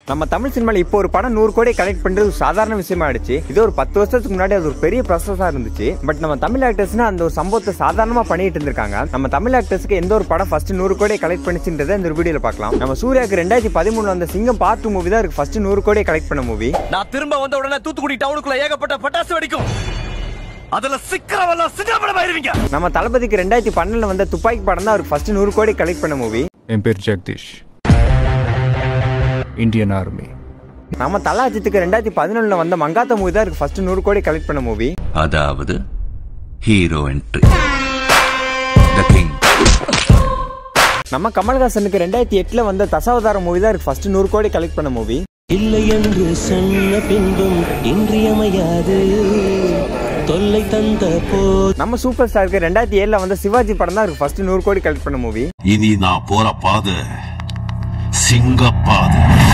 நம்ம தமிழ் சினிமால இப்போ ஒரு படம் நூறு கோடி கலெக்ட் பண்றது ஒரு சாதாரண விஷயமா ஆயிடுச்சு இது ஒரு பத்து வருஷத்துக்கு முன்னாடி அது ஒரு பெரிய ப்ராசஸா இருந்துச்சு பட் நம்ம தமிழ் ஆக்டர்ஸ்னா அந்த ஒரு சம்பவத்தை சாதாரணமா பண்ணிட்டு இருந்திருக்காங்க நம்ம தமிழ் ஆக்டர்ஸ்க்கு எந்த ஒரு படம் ஃபர்ஸ்ட் நூறு கோடி கலெக்ட் பண்ணிச்சுன்றதை இந்த வீடியோல பார்க்கலாம் நம்ம சூர்யாக்கு ரெண்டாயிரத்தி பதிமூணுல அந்த சிங்கம் பார்ட் டூ மூவி தான் இருக்கு ஃபர்ஸ்ட் நூறு கோடி கலெக்ட் பண்ண மூவி நான் திரும்ப வந்த உடனே தூத்துக்குடி டவுனுக்குள்ள ஏகப்பட்ட பட்டாசு வெடிக்கும் அதுல சிக்கிறவெல்லாம் சின்னப்படம் ஆயிருவீங்க நம்ம தளபதிக்கு ரெண்டாயிரத்தி பன்னெண்டுல வந்த துப்பாக்கி படம் தான் அவருக்கு ஃபர்ஸ்ட் நூறு கோடி கலெக்ட் பண்ண மூவி என் பேர் ஜெகதீஷ் இந்தியன் ஆர்மி நம்ம தலாஜித்துக்கு ரெண்டாயிரத்தி பதினொன்னுல வந்த மங்காத்த மூவி தான் இருக்கு ஃபர்ஸ்ட் நூறு கோடி கலெக்ட் பண்ண மூவி அதாவது ஹீரோ என்ட்ரி த கிங் நம்ம கமல்ஹாசனுக்கு ரெண்டாயிரத்தி எட்டுல வந்த தசாவதாரம் மூவி தான் இருக்கு ஃபர்ஸ்ட் நூறு கோடி கலெக்ட் பண்ண மூவி இல்லை என்று சொன்ன பின்பும் இன்றியமையாது தொல்லை தந்த போ நம்ம சூப்பர் ஸ்டாருக்கு ரெண்டாயிரத்தி ஏழுல வந்த சிவாஜி படம் தான் இருக்கு ஃபர்ஸ்ட் நூறு கோடி கலெக்ட் பண்ண மூவி இனி நான் போற பாதை சிங்கப்பாதை